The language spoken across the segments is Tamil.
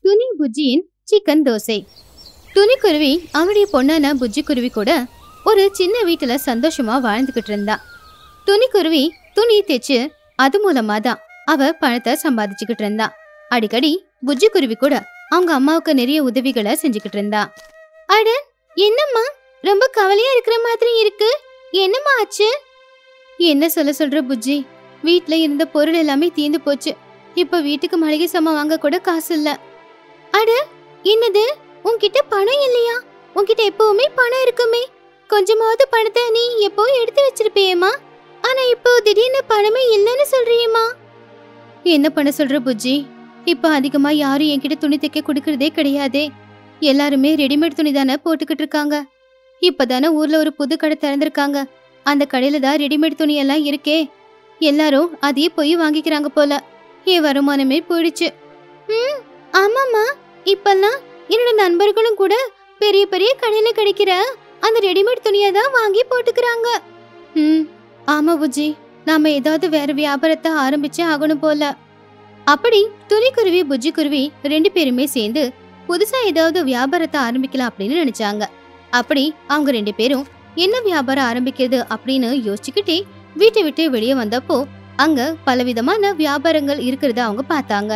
துணி புஜ்ஜியின் சிக்கன் தோசை துணிக்குருவி அவளுடைய பொண்ணான புஜ்ஜி குருவி கூட ஒரு சின்ன வீட்டுல சந்தோஷமா வாழ்ந்துகிட்டு இருந்தா துணிக்குருவி துணி தைச்சு அது மூலமா தான் அவ பணத்தை சம்பாதிச்சுக்கிட்டு இருந்தா அடிக்கடி புஜ்ஜி குருவி கூட அவங்க அம்மாவுக்கு நிறைய உதவிகளை செஞ்சுக்கிட்டு இருந்தா அட என்னம்மா ரொம்ப கவலையா இருக்கிற மாதிரி இருக்கு என்னம்மா ஆச்சு என்ன சொல்ல சொல்ற புஜ்ஜி வீட்ல இருந்த பொருள் எல்லாமே தீந்து போச்சு இப்ப வீட்டுக்கு மளிகை சாமான் வாங்க கூட காசு இல்ல அட என்னது உன்கிட்ட பணம் இல்லையா உன்கிட்ட எப்பவுமே பணம் இருக்குமே கொஞ்சமாவது பணத்தை நீ எப்போ எடுத்து வச்சிருப்பியேம்மா ஆனா இப்போ திடீர்னு பணமே இல்லைன்னு சொல்றியேம்மா என்ன பண்ண சொல்ற புஜ்ஜி இப்ப அதிகமா யாரும் என்கிட்ட துணி தைக்க கொடுக்கறதே கிடையாதே எல்லாருமே ரெடிமேட் துணி தானே போட்டுக்கிட்டு இருக்காங்க இப்பதானே ஊர்ல ஒரு புது கடை திறந்திருக்காங்க அந்த கடையில தான் ரெடிமேட் துணி எல்லாம் இருக்கே எல்லாரும் அதையே போய் வாங்கிக்கிறாங்க போல என் வருமானமே போயிடுச்சு ம் ஆமாம்மா இப்பெல்லாம் என்னோட நண்பர்களும் கூட பெரிய பெரிய கடையில கிடைக்கிற அந்த ரெடிமேட் துணியை தான் வாங்கி போட்டுக்கிறாங்க ம் ஆமா புஜி நாம ஏதாவது வேற வியாபாரத்தை ஆரம்பிச்சு ஆகணும் போல அப்படி துணிக்குருவி புஜ்ஜி குருவி ரெண்டு பேருமே சேர்ந்து புதுசா ஏதாவது வியாபாரத்தை ஆரம்பிக்கலாம் அப்படின்னு நினைச்சாங்க அப்படி அவங்க ரெண்டு பேரும் என்ன வியாபாரம் ஆரம்பிக்கிறது அப்படின்னு யோசிச்சுக்கிட்டே வீட்டை விட்டு வெளியே வந்தப்போ அங்க பலவிதமான வியாபாரங்கள் இருக்கிறத அவங்க பார்த்தாங்க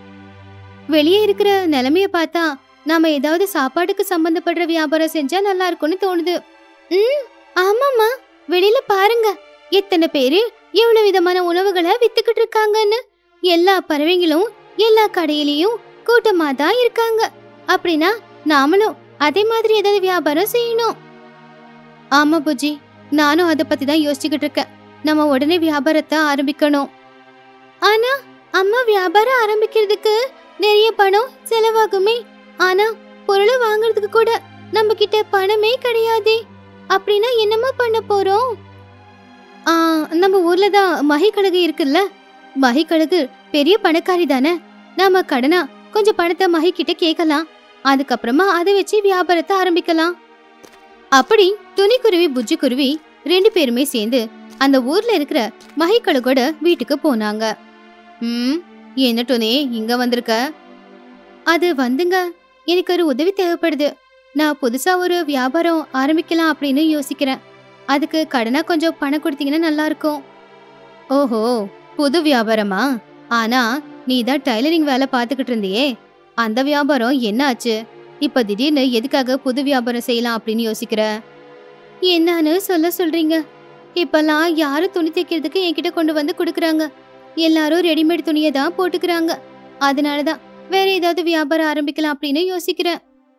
வெளியே இருக்கிற நிலைமைய பார்த்தா நாம ஏதாவது சாப்பாட்டுக்கு சம்பந்தப்படுற வியாபாரம் செஞ்சா நல்லா இருக்கும்னு தோணுது ம் ஆமாமா வெளியில பாருங்க எத்தனை பேரு எவ்வளவு விதமான உணவுகளை வித்துக்கிட்டு இருக்காங்கன்னு எல்லா பறவைங்களும் எல்லா கடையிலயும் கூட்டமா தான் இருக்காங்க அப்படின்னா நாமளும் அதே மாதிரி ஏதாவது வியாபாரம் செய்யணும் ஆமா புஜி நானும் அதை பத்தி தான் யோசிச்சுக்கிட்டு இருக்கேன் நம்ம உடனே வியாபாரத்தை ஆரம்பிக்கணும் ஆனா அம்மா வியாபாரம் ஆரம்பிக்கிறதுக்கு நிறைய பணம் செலவாகுமே ஆனா பொருளை வாங்குறதுக்கு கூட நம்ம கிட்ட பணமே கிடையாதே அப்படின்னா என்னம்மா பண்ண போறோம் ஆ நம்ம ஊர்ல தான் மகி கழகு இருக்குல்ல மகி கழகு பெரிய பணக்காரி தானே நாம கடனா கொஞ்சம் பணத்தை மகி கிட்ட கேட்கலாம் அதுக்கப்புறமா அதை வச்சு வியாபாரத்தை ஆரம்பிக்கலாம் அப்படி துணிக்குருவி புஜ்ஜி குருவி ரெண்டு பேருமே சேர்ந்து அந்த ஊர்ல இருக்கிற மகி கழுகோட வீட்டுக்கு போனாங்க ம் என்ன டோனி இங்க வந்திருக்க அது வந்துங்க எனக்கு ஒரு உதவி தேவைப்படுது நான் புதுசா ஒரு வியாபாரம் ஆரம்பிக்கலாம் அப்படின்னு யோசிக்கிறேன் அதுக்கு கடனா கொஞ்சம் பணம் கொடுத்தீங்கன்னா நல்லா இருக்கும் ஓஹோ புது வியாபாரமா ஆனா நீ தான் டைலரிங் வேலை பார்த்துக்கிட்டு இருந்தியே அந்த வியாபாரம் என்ன ஆச்சு இப்ப திடீர்னு எதுக்காக புது வியாபாரம் செய்யலாம் அப்படின்னு யோசிக்கிற என்னன்னு சொல்ல சொல்றீங்க இப்பெல்லாம் யாரும் துணி தைக்கிறதுக்கு என்கிட்ட கொண்டு வந்து கொடுக்குறாங்க எல்லாரும் ரெடிமேட் துணியை தான் போட்டுக்கிறாங்க அதனாலதான் வேற ஏதாவது வியாபாரம் ஆரம்பிக்கலாம் அப்படின்னு யோசிக்கிறேன்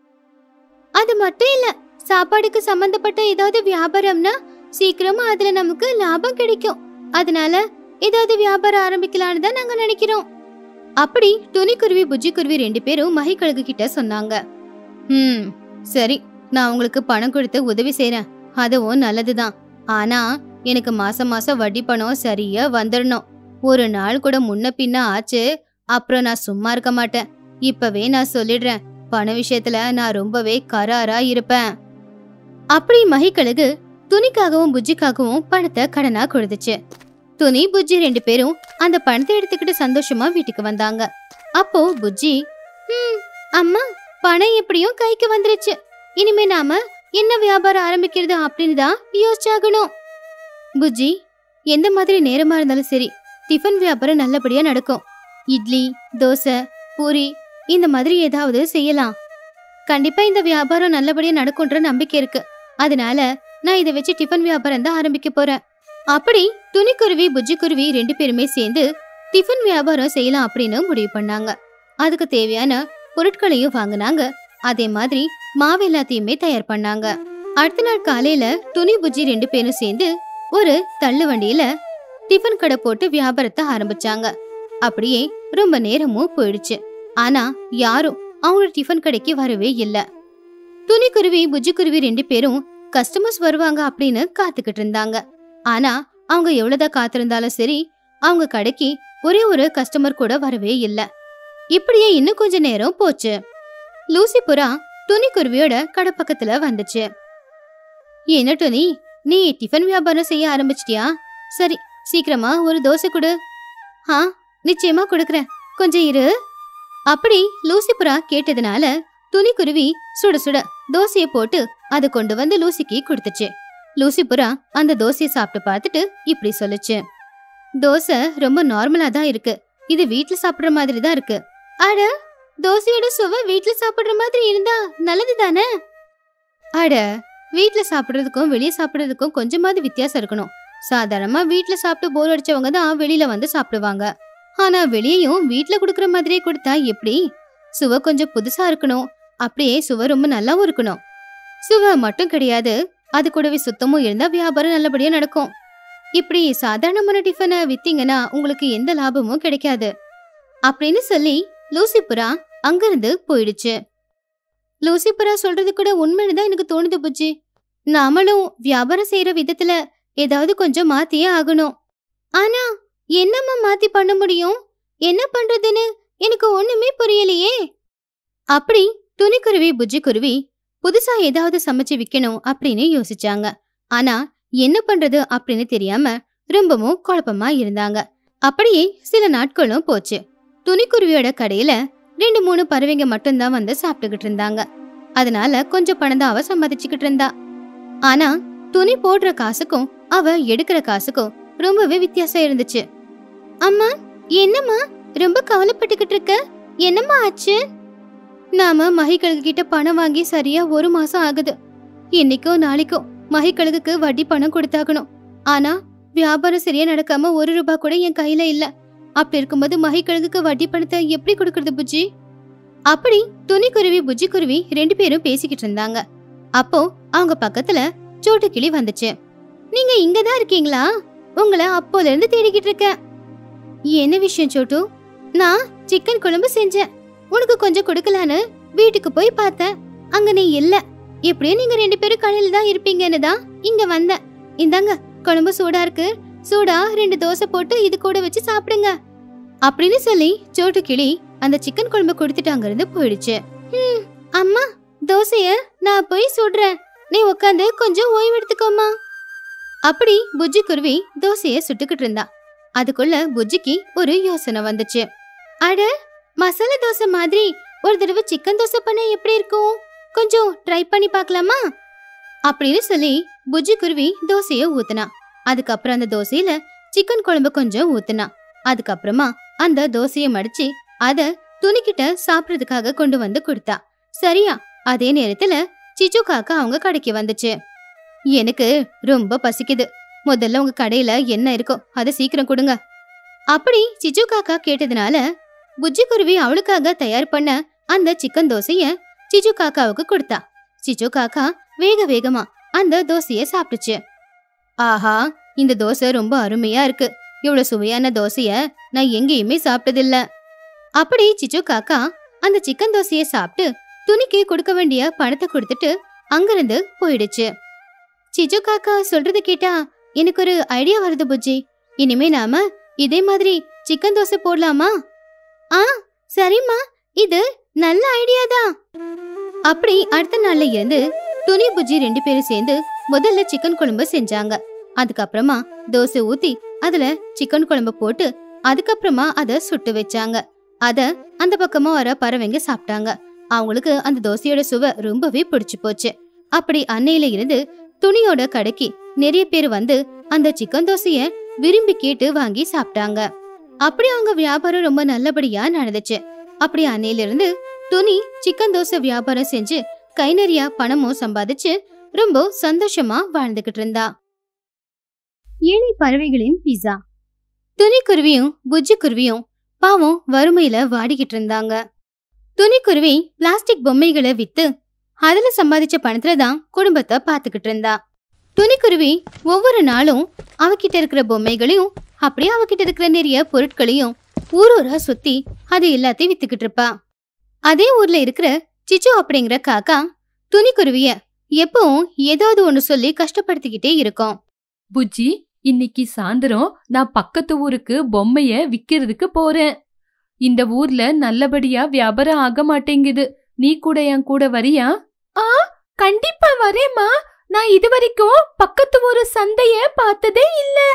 அது மட்டும் இல்ல சாப்பாடுக்கு சம்பந்தப்பட்ட ஏதாவது வியாபாரம்னா சீக்கிரமா அதுல நமக்கு லாபம் கிடைக்கும் அதனால ஏதாவது வியாபாரம் ஆரம்பிக்கலாம்னு தான் நாங்க நினைக்கிறோம் அப்படி துணிக்குருவி புஜ்ஜி குருவி ரெண்டு பேரும் மகிக்கழுகு கிட்ட சொன்னாங்க ம் சரி நான் உங்களுக்கு பணம் கொடுத்து உதவி செய்றேன் அதுவும் நல்லதுதான் ஆனா எனக்கு மாசம் மாசம் வட்டி பணம் சரியா வந்துடணும் ஒரு நாள் கூட முன்ன பின்ன ஆச்சு அப்புறம் நான் சும்மா இருக்க மாட்டேன் இப்பவே நான் சொல்லிடுறேன் பண விஷயத்துல நான் ரொம்பவே கராரா இருப்பேன் அப்படி மகிக்கழுகு துணிக்காகவும் புஜ்ஜிக்காகவும் பணத்தை கடனா கொடுத்துச்சு துணி புஜ்ஜி ரெண்டு பேரும் அந்த பணத்தை எடுத்துக்கிட்டு சந்தோஷமா வீட்டுக்கு வந்தாங்க அப்போ புஜ்ஜி "ம், அம்மா பணம் எப்படியும் கைக்கு வந்துருச்சு இனிமே நாம என்ன வியாபாரம் ஆரம்பிக்கிறது அப்படின்னு தான் யோசிச்சாகணும் புஜ்ஜி எந்த மாதிரி நேரமா இருந்தாலும் சரி டிஃபன் வியாபாரம் நல்லபடியா நடக்கும் இட்லி தோசை பூரி இந்த மாதிரி ஏதாவது செய்யலாம் கண்டிப்பா இந்த வியாபாரம் நல்லபடியா நடக்கும்ன்ற நம்பிக்கை இருக்கு அதனால நான் இதை வச்சு டிஃபன் வியாபாரம் தான் ஆரம்பிக்க போறேன் அப்படி துணிக்குருவி புஜ்ஜி குருவி ரெண்டு பேருமே சேர்ந்து டிஃபன் வியாபாரம் செய்யலாம் அப்படின்னு முடிவு பண்ணாங்க அதுக்கு தேவையான பொருட்களையும் வாங்குனாங்க அதே மாதிரி மாவு எல்லாத்தையுமே தயார் பண்ணாங்க அடுத்த நாள் காலையில துணி புஜ்ஜி ரெண்டு பேரும் சேர்ந்து ஒரு தள்ளு வண்டியில டிஃபன் கடை போட்டு வியாபாரத்தை ஆரம்பிச்சாங்க அப்படியே ரொம்ப நேரமும் போயிடுச்சு ஆனா யாரும் அவங்களோட டிஃபன் கடைக்கு வரவே இல்ல துணிக்குருவி புஜ்ஜி குருவி ரெண்டு பேரும் கஸ்டமர்ஸ் வருவாங்க அப்படின்னு காத்துக்கிட்டு இருந்தாங்க ஆனா அவங்க எவ்வளவுதான் காத்திருந்தாலும் சரி அவங்க கடைக்கு ஒரே ஒரு கஸ்டமர் கூட வரவே இல்ல இப்படியே இன்னும் கொஞ்ச நேரம் போச்சு லூசி புறா துணி குருவியோட கடை பக்கத்துல வந்துச்சு என்ன துணி நீ டிஃபன் வியாபாரம் செய்ய ஆரம்பிச்சிட்டியா சரி சீக்கிரமா ஒரு தோசை கொடு ஆ நிச்சயமா கொடுக்கறேன் கொஞ்சம் இரு அப்படி லூசிபுரா கேட்டதுனால துணிக்குருவி சுட சுட தோசைய போட்டு அதை கொண்டு வந்து லூசிக்கு கொடுத்துச்சு லூசிபுரா அந்த தோசையை சாப்பிட்டு பார்த்துட்டு இப்படி சொல்லுச்சு தோசை ரொம்ப நார்மலா தான் இருக்கு இது வீட்ல சாப்பிடுற மாதிரி தான் இருக்கு அட தோசையோட சுவை வீட்ல சாப்பிடுற மாதிரி இருந்தா நல்லது தானே அட வீட்ல சாப்பிடுறதுக்கும் வெளியே சாப்பிடுறதுக்கும் கொஞ்சமாவது வித்தியாசம் இருக்கணும் சாதாரணமா வீட்ல சாப்பிட்டு போர் அடிச்சவங்க தான் வெளியில வந்து சாப்பிடுவாங்க ஆனா வெளியேயும் வீட்ல குடுக்கற மாதிரியே கொடுத்தா எப்படி சுவை கொஞ்சம் புதுசா இருக்கணும் அப்படியே சுவை ரொம்ப நல்லாவும் இருக்கணும் சுவை மட்டும் கிடையாது அது கூடவே சுத்தமும் இருந்தா வியாபாரம் நல்லபடியா நடக்கும் இப்படி சாதாரணமான டிஃபனை வித்தீங்கன்னா உங்களுக்கு எந்த லாபமும் கிடைக்காது அப்படின்னு சொல்லி லூசிபுரா அங்கிருந்து போயிடுச்சு லூசிபுரா சொல்றது கூட உண்மைன்னு தான் எனக்கு தோணுது புஜ்ஜி நாமளும் வியாபாரம் செய்யற விதத்துல ஏதாவது கொஞ்சம் மாத்தியே ஆகணும் ஆனா என்னம்மா மாத்தி பண்ண முடியும் என்ன பண்றதுன்னு எனக்கு ஒண்ணுமே புரியலையே அப்படி துணிக்குருவி புஜ்ஜி குருவி புதுசா ஏதாவது சமைச்சு விக்கணும் அப்படின்னு யோசிச்சாங்க ஆனா என்ன பண்றது அப்படின்னு தெரியாம ரொம்பவும் குழப்பமா இருந்தாங்க அப்படியே சில நாட்களும் போச்சு துணிக்குருவியோட கடையில ரெண்டு மூணு பறவைங்க மட்டும்தான் வந்து சாப்பிட்டுக்கிட்டு இருந்தாங்க அதனால கொஞ்சம் பணம் தான் அவ சம்பாதிச்சுக்கிட்டு இருந்தா ஆனா துணி போடுற காசுக்கும் அவ எடுக்கிற காசுக்கும் ரொம்பவே வித்தியாசம் இருந்துச்சு அம்மா என்னம்மா ரொம்ப கவலைப்பட்டுக்கிட்டு இருக்க என்னம்மா ஆச்சு நாம மகிக்கழுகு கிட்ட பணம் வாங்கி சரியா ஒரு மாசம் ஆகுது இன்னைக்கோ நாளைக்கோ மகிக்கழுகுக்கு வட்டி பணம் கொடுத்தாகணும் ஆனா வியாபாரம் சரியா நடக்காம ஒரு ரூபாய் கூட என் கையில இல்ல அப்படி இருக்கும்போது மகிக்கழுகுக்கு வட்டி பணத்தை எப்படி கொடுக்கறது புஜ்ஜி அப்படி துணிக்குருவி புஜ்ஜி குருவி ரெண்டு பேரும் பேசிக்கிட்டு இருந்தாங்க அப்போ அவங்க பக்கத்துல சோட்டு கிளி வந்துச்சு நீங்க இங்கதான் இருக்கீங்களா உங்களை அப்போல இருந்து தேடிக்கிட்டு இருக்கேன் என்ன விஷயம் சோட்டு நான் சிக்கன் குழம்பு செஞ்சேன் உனக்கு கொஞ்சம் கொடுக்கலான்னு வீட்டுக்கு போய் பார்த்தேன் அங்க நீ இல்ல எப்படியும் நீங்க ரெண்டு பேரும் கடையில தான் இருப்பீங்கன்னு தான் இங்க வந்தேன் இந்தாங்க குழம்பு சூடா இருக்கு சூடா ரெண்டு தோசை போட்டு இது கூட வச்சு சாப்பிடுங்க அப்படின்னு சொல்லி சோட்டு கிளி அந்த சிக்கன் குழம்பு கொடுத்துட்டு அங்கிருந்து போயிடுச்சு "ஹம், அம்மா தோசைய நான் போய் சுடுறேன் நீ உட்காந்து கொஞ்சம் ஓய்வு எடுத்துக்கோமா அப்படி புஜ்ஜி குருவி தோசைய சுட்டுக்கிட்டு இருந்தா அதுக்குள்ள புஜ்ஜிக்கு ஒரு யோசனை வந்துச்சு அட மசாலா தோசை மாதிரி ஒரு தடவை சிக்கன் தோசை பண்ண எப்படி இருக்கும் கொஞ்சம் ட்ரை பண்ணி பார்க்கலாமா அப்படின்னு சொல்லி புஜ்ஜி குருவி தோசைய ஊத்துனா அதுக்கப்புறம் அந்த தோசையில சிக்கன் குழம்பு கொஞ்சம் ஊத்துனா அதுக்கப்புறமா அந்த தோசைய மடிச்சு அத துணிக்கிட்ட சாப்பிடுறதுக்காக கொண்டு வந்து கொடுத்தா சரியா அதே நேரத்துல சிச்சு காக்கா அவங்க கடைக்கு வந்துச்சு எனக்கு ரொம்ப பசிக்குது முதல்ல உங்க கடையில என்ன இருக்கோ அதை சீக்கிரம் கொடுங்க அப்படி சிச்சு காக்கா கேட்டதுனால புஜ்ஜி குருவி அவளுக்காக தயார் பண்ண அந்த சிக்கன் தோசைய சிச்சு காக்காவுக்கு கொடுத்தா சிச்சு காக்கா வேக வேகமா அந்த தோசைய சாப்பிட்டுச்சு ஆஹா இந்த தோசை ரொம்ப அருமையா இருக்கு இவ்வளவு சுவையான தோசைய நான் எங்கேயுமே சாப்பிட்டதில்ல அப்படி சிச்சு காக்கா அந்த சிக்கன் தோசைய சாப்பிட்டு துணிக்கு கொடுக்க வேண்டிய பணத்தை கொடுத்துட்டு அங்கிருந்து போயிடுச்சு சிச்சு காக்கா சொல்றது கேட்டா எனக்கு ஒரு ஐடியா வருது புஜ்ஜி இனிமே நாம இதே மாதிரி சிக்கன் தோசை போடலாமா ஆ சரிம்மா இது நல்ல ஐடியா தான் அப்படி அடுத்த நாள்ல இருந்து துணி புஜ்ஜி ரெண்டு பேரும் சேர்ந்து முதல்ல சிக்கன் குழம்பு செஞ்சாங்க அதுக்கப்புறமா தோசை ஊத்தி அதுல சிக்கன் குழம்பு போட்டு அதுக்கப்புறமா அத சுட்டு வச்சாங்க அத அந்த பக்கமா வர பறவைங்க சாப்பிட்டாங்க அவங்களுக்கு அந்த தோசையோட சுவை ரொம்பவே பிடிச்சு போச்சு அப்படி அன்னையில இருந்து துணியோட கடைக்கு நிறைய பேர் வந்து அந்த சிக்கன் தோசைய விரும்பி கேட்டு வாங்கி சாப்பிட்டாங்க அப்படி அவங்க வியாபாரம் ரொம்ப நல்லபடியா நடந்துச்சு அப்படி அன்னையில இருந்து துணி சிக்கன் தோசை வியாபாரம் செஞ்சு கை நிறைய பணமும் சம்பாதிச்சு ரொம்ப சந்தோஷமா வாழ்ந்துகிட்டு இருந்தா ஏழை பறவைகளின் பிஸா துணிக்குருவியும் புஜ்ஜி குருவியும் பாவம் வறுமையில வாடிக்கிட்டு இருந்தாங்க துணிக்குருவி பிளாஸ்டிக் பொம்மைகளை வித்து அதுல சம்பாதிச்ச பணத்துல தான் குடும்பத்தை பாத்துக்கிட்டு இருந்தா துணிக்குருவி ஒவ்வொரு நாளும் அவகிட்ட இருக்கிற பொம்மைகளையும் அப்படியே அவகிட்ட இருக்கிற நிறைய பொருட்களையும் ஊரூரா சுத்தி அது எல்லாத்தையும் வித்துக்கிட்டு இருப்பா அதே ஊர்ல இருக்கிற சிச்சு அப்படிங்கிற காக்கா துணிக்குருவிய எப்பவும் ஏதாவது ஒண்ணு சொல்லி கஷ்டப்படுத்திக்கிட்டே இருக்கும் புஜ்ஜி இன்னைக்கு சாயந்தரம் நான் பக்கத்து ஊருக்கு பொம்மைய விக்கிறதுக்கு போறேன் இந்த ஊர்ல நல்லபடியா வியாபாரம் ஆக மாட்டேங்குது நீ கூட என் கூட வரியா ஆ கண்டிப்பா வரேம்மா நான் இது வரைக்கும் பக்கத்து ஊரு சந்தைய பார்த்ததே இல்ல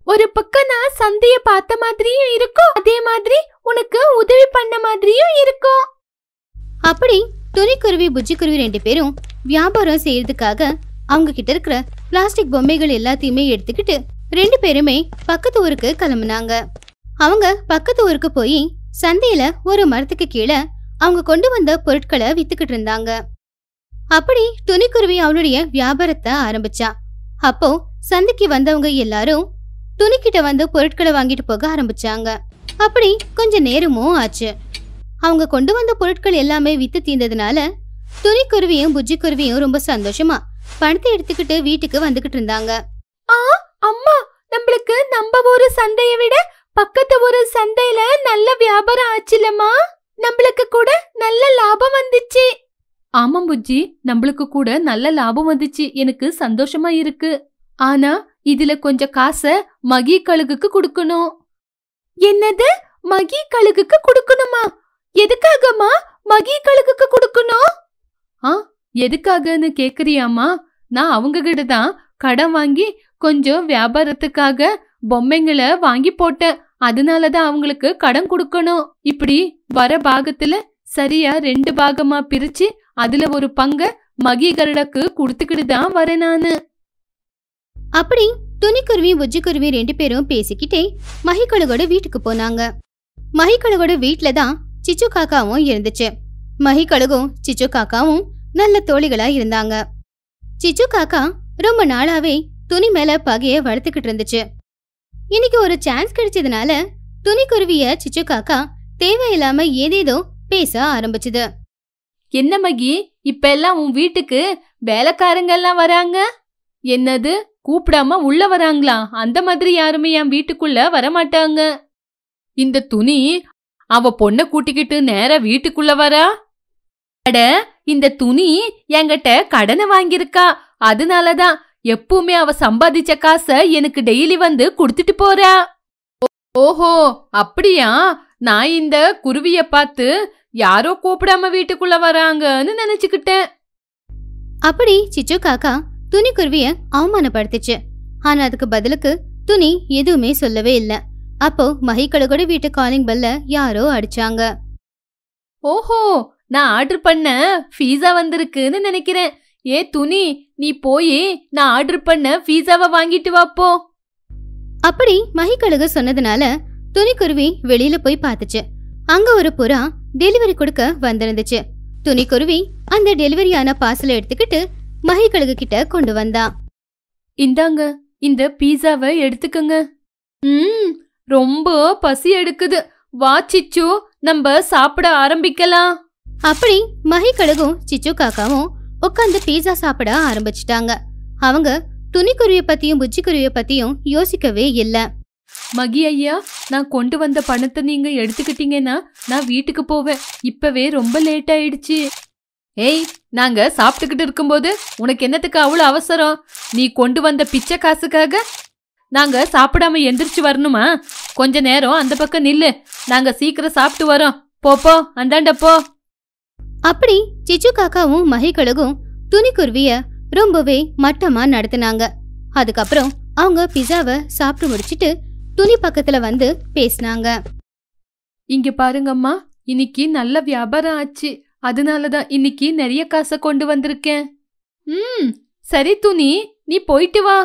ஒரு பக்கம் நான் சந்தைய பார்த்த மாதிரியும் இருக்கும் அதே மாதிரி உனக்கு உதவி பண்ண மாதிரியும் இருக்கும் அப்படி துணிக்குருவி புஜ்ஜிக்குருவி ரெண்டு பேரும் வியாபாரம் செய்யறதுக்காக அவங்க கிட்ட இருக்கிற பிளாஸ்டிக் பொம்மைகள் எல்லாத்தையுமே எடுத்துக்கிட்டு ரெண்டு பேருமே பக்கத்து ஊருக்கு கிளம்புனாங்க அவங்க பக்கத்து ஊருக்கு போய் சந்தையில ஒரு மரத்துக்கு கீழே அவங்க கொண்டு வந்த பொருட்களை வித்துக்கிட்டு இருந்தாங்க அப்படி துணிக்குருவி அவளுடைய வியாபாரத்தை ஆரம்பிச்சா அப்போ சந்தைக்கு வந்தவங்க எல்லாரும் துணிக்கிட்ட வந்து பொருட்களை வாங்கிட்டு போக ஆரம்பிச்சாங்க அப்படி கொஞ்ச நேரமும் ஆச்சு அவங்க கொண்டு வந்த பொருட்கள் எல்லாமே வித்து தீர்ந்ததுனால துணிக்குருவியும் புஜ்ஜிக்குருவியும் ரொம்ப சந்தோஷமா பணத்தை எடுத்துக்கிட்டு வீட்டுக்கு வந்துகிட்டு இருந்தாங்க ஆ அம்மா நம்மளுக்கு நம்ம ஊரு சந்தைய விட பக்கத்து ஊரு சந்தையில நல்ல வியாபாரம் ஆச்சுலம்மா நம்மளுக்கு கூட நல்ல லாபம் வந்துச்சு ஆமாம் புஜ்ஜி நம்மளுக்கு கூட நல்ல லாபம் வந்துச்சு எனக்கு சந்தோஷமா இருக்கு ஆனா இதுல கொஞ்சம் காசை மகி கழுகுக்கு கொடுக்கணும் என்னது மகி கழுகுக்கு கொடுக்கணுமா எதுக்காகமா மகி கழுகுக்கு கொடுக்கணும் ஆ எதுக்காகன்னு கேக்குறியாமா நான் அவங்க கிட்ட தான் கடன் வாங்கி கொஞ்சம் வியாபாரத்துக்காக பொம்மைங்களை வாங்கி போட்டேன் அதனால தான் அவங்களுக்கு கடன் கொடுக்கணும் இப்படி வர பாகத்துல சரியா ரெண்டு பாகமா பிரிச்சு அதுல ஒரு பங்க மகி கருடக்கு கொடுத்துக்கிட்டு தான் வரேன் நானு அப்படி துணிக்குருவி புஜ்ஜிக்குருவி ரெண்டு பேரும் பேசிக்கிட்டே மகிக்கழுகோட வீட்டுக்கு போனாங்க மகிக்கழுகோட வீட்ல தான் சிச்சு காக்காவும் இருந்துச்சு மகிக்கழுகும் சிச்சு காக்காவும் நல்ல தோழிகளா இருந்தாங்க சிச்சு காக்கா ரொம்ப நாளாவே துணி மேல பகைய வளர்த்துக்கிட்டு இருந்துச்சு இன்னைக்கு ஒரு சான்ஸ் கிடைச்சதுனால துணிக்குருவிய சிச்சு காக்கா தேவையில்லாம ஏதேதோ பேச ஆரம்பிச்சுது என்ன மகி இப்ப எல்லாம் உன் வீட்டுக்கு வேலைக்காரங்க எல்லாம் வராங்க என்னது கூப்பிடாம உள்ள வராங்களா அந்த மாதிரி யாருமே என் வீட்டுக்குள்ள வரமாட்டாங்க இந்த துணி அவ பொண்ண கூட்டிக்கிட்டு நேரா வீட்டுக்குள்ள வரா அட இந்த துணி என்கிட்ட கடனை வாங்கியிருக்கா அதனாலதான் எப்பவுமே அவ சம்பாதிச்ச காசை எனக்கு டெய்லி வந்து கொடுத்துட்டு போறா ஓஹோ அப்படியா நான் இந்த குருவிய பார்த்து யாரோ கூப்பிடாம வீட்டுக்குள்ள வராங்கன்னு நினைச்சுக்கிட்டேன் அப்படி சிச்சு காக்கா துணிக்குருவிய அவமானப்படுத்துச்சு ஆனா அதுக்கு பதிலுக்கு துணி எதுவுமே சொல்லவே இல்ல அப்போ மகிக்கழுகோட வீட்டு காலிங் பெல்ல யாரோ அடிச்சாங்க ஓஹோ நான் ஆர்டர் பண்ண பீஸா வந்திருக்குன்னு நினைக்கிறேன் ஏ துணி நீ போய் நான் ஆர்டர் பண்ண பீஸாவை வாங்கிட்டு வா போ அப்படி மகிக்கழுகு சொன்னதுனால துணிக்குருவி வெளியில போய் பார்த்துச்சு அங்க ஒரு புறா டெலிவரி கொடுக்க வந்திருந்துச்சு துணிக்குருவி அந்த டெலிவரியான பார்சலை எடுத்துக்கிட்டு மகிக்கழுகு கிட்ட கொண்டு வந்தா இந்தாங்க இந்த பீஸாவை எடுத்துக்கங்க ம் ரொம்ப பசி எடுக்குது வா சிச்சு நம்ம சாப்பிட ஆரம்பிக்கலாம் அப்படி மகிக்கழுகும் சிச்சு காக்காவும் உட்காந்து பீஸா சாப்பிட ஆரம்பிச்சிட்டாங்க அவங்க துணிக்குருவிய பத்தியும் புஜ்ஜிக்குருவிய பத்தியும் யோசிக்கவே இல்ல மகி ஐயா நான் கொண்டு வந்த பணத்தை நீங்க எடுத்துக்கிட்டீங்கன்னா நான் வீட்டுக்கு போவேன் இப்பவே ரொம்ப லேட் ஆயிடுச்சு ஏய் நாங்க சாப்பிட்டுக்கிட்டு இருக்கும்போது உனக்கு என்னத்துக்கு அவ்வளவு அவசரம் நீ கொண்டு வந்த பிச்சை காசுக்காக நாங்க சாப்பிடாம எந்திரிச்சு வரணுமா கொஞ்ச நேரம் அந்த பக்கம் நில்லு நாங்க சீக்கிரம் சாப்பிட்டு வரோம் போ போ அந்தாண்ட போ அப்படி சிச்சு காக்காவும் மகிக்கழுகும் துணிக்குருவிய ரொம்பவே மட்டமா நடத்துனாங்க அதுக்கப்புறம் அவங்க பிஸாவை சாப்பிட்டு முடிச்சிட்டு துணி பக்கத்துல வந்து பேசினாங்க இங்க பாருங்கம்மா இன்னைக்கு நல்ல வியாபாரம் ஆச்சு அதனாலதான் இன்னைக்கு நிறைய காசை கொண்டு வந்திருக்கேன் ம் சரி துணி நீ போயிட்டு வா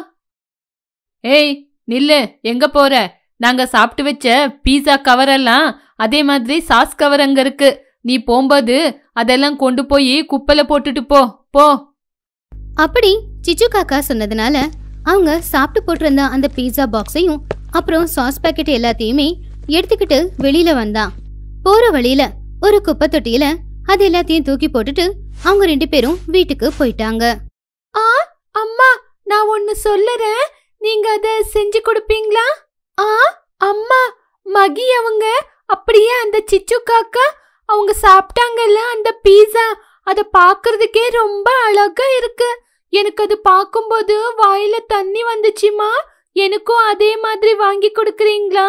ஏய் நில்லு எங்க போற நாங்க சாப்பிட்டு வச்ச பீஸா கவர் எல்லாம் அதே மாதிரி சாஸ் கவர் அங்க இருக்கு நீ போகும்போது அதெல்லாம் கொண்டு போய் குப்பையில போட்டுட்டு போ போ அப்படி சிச்சு காக்கா சொன்னதுனால அவங்க சாப்பிட்டு போட்டிருந்த அந்த பீஸா பாக்ஸையும் அப்புறம் சாஸ் பாக்கெட் எல்லாத்தையுமே எடுத்துக்கிட்டு வெளியில வந்தான் போற வழியில ஒரு குப்பை தொட்டியில அது எல்லாத்தையும் தூக்கி போட்டுட்டு அவங்க ரெண்டு பேரும் வீட்டுக்கு போயிட்டாங்க ஆ அம்மா நான் ஒன்னு சொல்லுறேன் நீங்க அத செஞ்சு கொடுப்பீங்களா ஆ அம்மா மகி அவங்க அப்படியே அந்த சிச்சு காக்கா அவங்க சாப்பிட்டாங்கல்ல அந்த பீஸா அத பாக்குறதுக்கே ரொம்ப அழகா இருக்கு எனக்கு அது பார்க்கும்போது வாயில தண்ணி வந்துச்சுமா எனக்கும் அதே மாதிரி வாங்கி கொடுக்குறீங்களா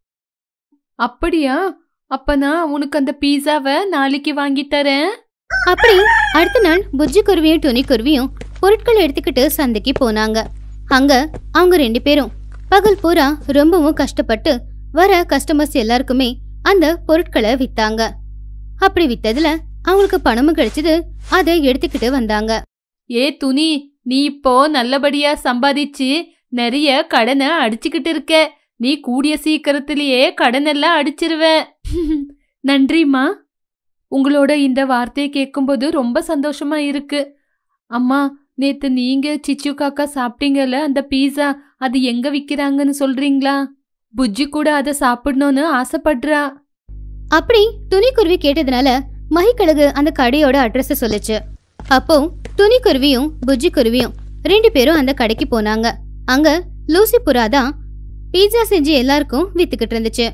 அப்படியா அப்ப நான் உனக்கு அந்த பீஸாவை நாளைக்கு வாங்கி தரேன் அப்படி அடுத்த நாள் புஜ்ஜி குருவியும் துணி குருவியும் பொருட்கள் எடுத்துக்கிட்டு சந்தைக்கு போனாங்க அங்க அவங்க ரெண்டு பேரும் பகல் பூரா ரொம்பவும் கஷ்டப்பட்டு வர கஸ்டமர்ஸ் எல்லாருக்குமே அந்த பொருட்களை வித்தாங்க அப்படி வித்ததுல அவங்களுக்கு பணமும் கிடைச்சது அதை எடுத்துக்கிட்டு வந்தாங்க ஏ துணி நீ இப்போ நல்லபடியா சம்பாதிச்சு நிறைய கடனை அடிச்சுக்கிட்டு இருக்க நீ கூடிய சீக்கிரத்திலேயே கடனெல்லாம் அடிச்சிருவ நன்றிம்மா உங்களோட இந்த வார்த்தையை கேட்கும்போது ரொம்ப சந்தோஷமா இருக்கு அம்மா நேத்து நீங்க சிச்சு காக்கா சாப்பிட்டீங்கல்ல அந்த பீஸா அது எங்க விக்கிறாங்கன்னு சொல்றீங்களா புஜ்ஜி கூட அதை சாப்பிடணும்னு ஆசைப்படுறா அப்படி துணிக்குருவி கேட்டதுனால மகிக்கழகு அந்த கடையோட அட்ரஸ் சொல்லுச்சு அப்போ துணிக்குருவியும் புஜ்ஜி குருவியும் ரெண்டு பேரும் அந்த கடைக்கு போனாங்க அங்க லூசி புறா தான் பீட்சா செஞ்சு எல்லாருக்கும் வித்துக்கிட்டு இருந்துச்சு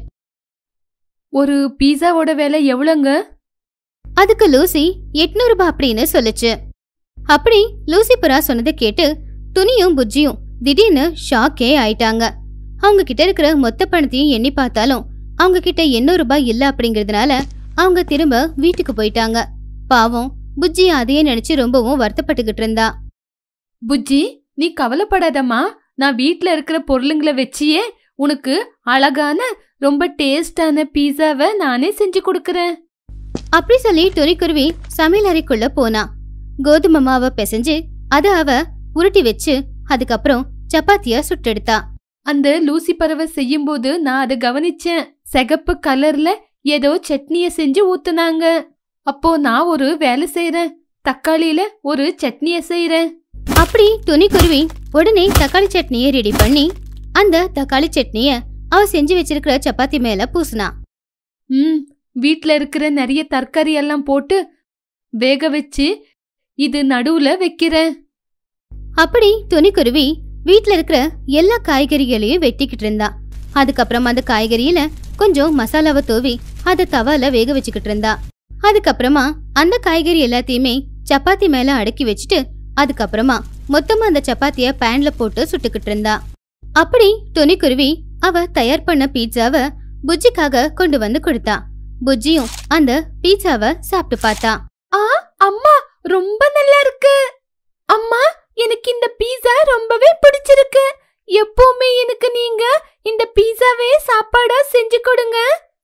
ஒரு பீஸாவோட விலை எவ்வளோங்க அதுக்கு லூசி எட்நூறு ரூபாய் அப்படின்னு சொல்லுச்சு அப்படி லூசி புறா சொன்னதை கேட்டு துணியும் புஜ்ஜியும் திடீர்னு ஷாக்கே ஆயிட்டாங்க அவங்க கிட்ட இருக்கிற மொத்த பணத்தையும் எண்ணி பார்த்தாலும் அவங்க கிட்ட எண்ணூறு ரூபாய் இல்ல அப்படிங்கறதுனால அவங்க திரும்ப வீட்டுக்கு போயிட்டாங்க பாவம் புஜ்ஜி அதையே நினைச்சு ரொம்பவும் வருத்தப்பட்டுக்கிட்டு இருந்தா புஜ்ஜி நீ கவலைப்படாதம்மா நான் வீட்ல இருக்கிற பொருளுங்களை வச்சியே உனக்கு அழகான ரொம்ப டேஸ்டான பீஸாவை நானே செஞ்சு கொடுக்கறேன் அப்படி சொல்லி துணிக்குருவி சமையல் அறைக்குள்ள போனா கோதுமை மாவை பிசைஞ்சு அத அவ உருட்டி வச்சு அதுக்கப்புறம் சப்பாத்திய சுட்டெடுத்தா அந்த லூசி பறவை செய்யும்போது நான் அதை கவனிச்சேன் சிகப்பு கலர்ல ஏதோ சட்னிய செஞ்சு ஊத்துனாங்க அப்போ நான் ஒரு வேலை செய்யறேன் தக்காளியில ஒரு சட்னிய செய்யறேன் அப்படி துணிக்குருவி உடனே தக்காளி சட்னியை ரெடி பண்ணி அந்த தக்காளி சட்னிய அவ செஞ்சு வச்சிருக்கிற சப்பாத்தி மேல பூசினா ம் வீட்ல இருக்கிற நிறைய தர்காரி எல்லாம் போட்டு வேக வச்சு இது நடுவுல வைக்கிறேன் அப்படி துணிக்குருவி வீட்ல இருக்கிற எல்லா காய்கறிகளையும் வெட்டிக்கிட்டு இருந்தா அதுக்கப்புறம் அந்த காய்கறியில கொஞ்சம் மசாலாவை தூவி அதை தவால வேக வச்சுக்கிட்டு இருந்தா அதுக்கப்புறமா அந்த காய்கறி எல்லாத்தையுமே சப்பாத்தி மேல அடுக்கி வச்சுட்டு அதுக்கப்புறமா மொத்தமா அந்த சப்பாத்திய பேன்ல போட்டு சுட்டுக்கிட்டு இருந்தா அப்படி துணிக்குருவி அவ தயார் பண்ண பீட்சாவை புஜ்ஜிக்காக கொண்டு வந்து கொடுத்தா புஜ்ஜியும் அந்த பீட்சாவை சாப்பிட்டு பார்த்தா ஆ அம்மா ரொம்ப நல்லா இருக்கு அம்மா எனக்கு இந்த பீஸா ரொம்பவே பிடிச்சிருக்கு எப்பவுமே எனக்கு நீங்க இந்த பீஸாவே சாப்பாடா செஞ்சு கொடுங்க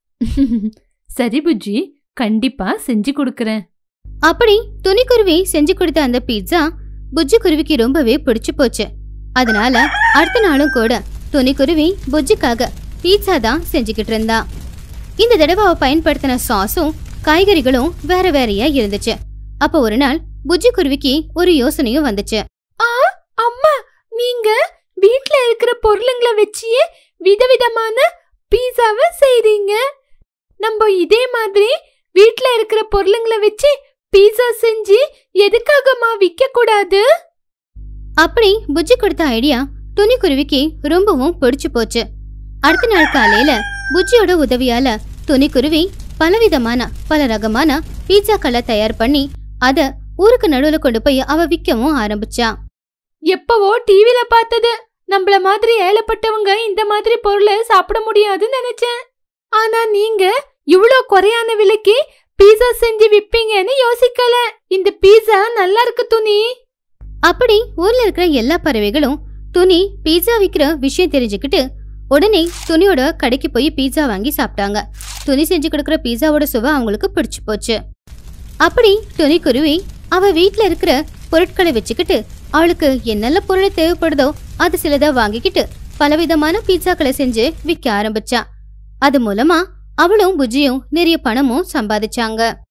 சரி புஜ்ஜி கண்டிப்பா செஞ்சு கொடுக்கறேன் அப்படி துணிக்குருவி செஞ்சு கொடுத்த அந்த பீட்சா புஜ்ஜி குருவிக்கு ரொம்பவே பிடிச்சு போச்சு அதனால அடுத்த நாளும் கூட துணிக்குருவி புஜ்ஜிக்காக பீட்சா தான் செஞ்சுக்கிட்டு இருந்தா இந்த தடவை அவ பயன்படுத்தின சாஸும் காய்கறிகளும் வேற வேறையா இருந்துச்சு அப்ப ஒரு நாள் புஜ்ஜி குருவிக்கு ஒரு யோசனையும் வந்துச்சு ஆ அம்மா நீங்க வீட்ல இருக்கிற பொருளுங்களை வச்சியே விதவிதமான பீஸாவை செய்றீங்க நம்ம இதே மாதிரி வீட்ல இருக்கிற பொருளுங்களை வச்சு பீஸா செஞ்சு எதுக்காகமா விற்க கூடாது அப்படி புஜ்ஜி கொடுத்த ஐடியா துணிக்குருவிக்கு ரொம்பவும் பிடிச்சு போச்சு அடுத்த நாள் காலையில புஜ்ஜியோட உதவியால துணிக்குருவி பலவிதமான பல ரகமான பீட்சாக்களை தயார் பண்ணி அத ஊருக்கு நடுவுல கொண்டு போய் அவ விற்கவும் ஆரம்பிச்சா எப்பவோ டிவில பார்த்தது நம்மள மாதிரி ஏழப்பட்டவங்க இந்த மாதிரி பொருளை சாப்பிட முடியாதுன்னு நினைச்சேன் ஆனா நீங்க இவ்ளோ குறையான விலைக்கு பீஸா செஞ்சு விப்பீங்கன்னு யோசிக்கல இந்த பீஸா நல்லா இருக்கு துணி அப்படி ஊர்ல இருக்கிற எல்லா பறவைகளும் துணி பீட்சா விக்கிற விஷயம் தெரிஞ்சுக்கிட்டு உடனே துணியோட கடைக்கு போய் பீட்சா வாங்கி சாப்பிட்டாங்க துணி செஞ்சு கொடுக்குற பீட்சாவோட சுவை அவங்களுக்கு பிடிச்சு போச்சு அப்படி துணி குருவி அவ வீட்ல இருக்கிற பொருட்களை வச்சுக்கிட்டு அவளுக்கு என்னென்ன பொருள் தேவைப்படுதோ அது சிலதை வாங்கிக்கிட்டு பலவிதமான பீட்சாக்களை செஞ்சு விற்க ஆரம்பிச்சா அது மூலமா அவளும் புஜ்ஜியும் நிறைய பணமும் சம்பாதிச்சாங்க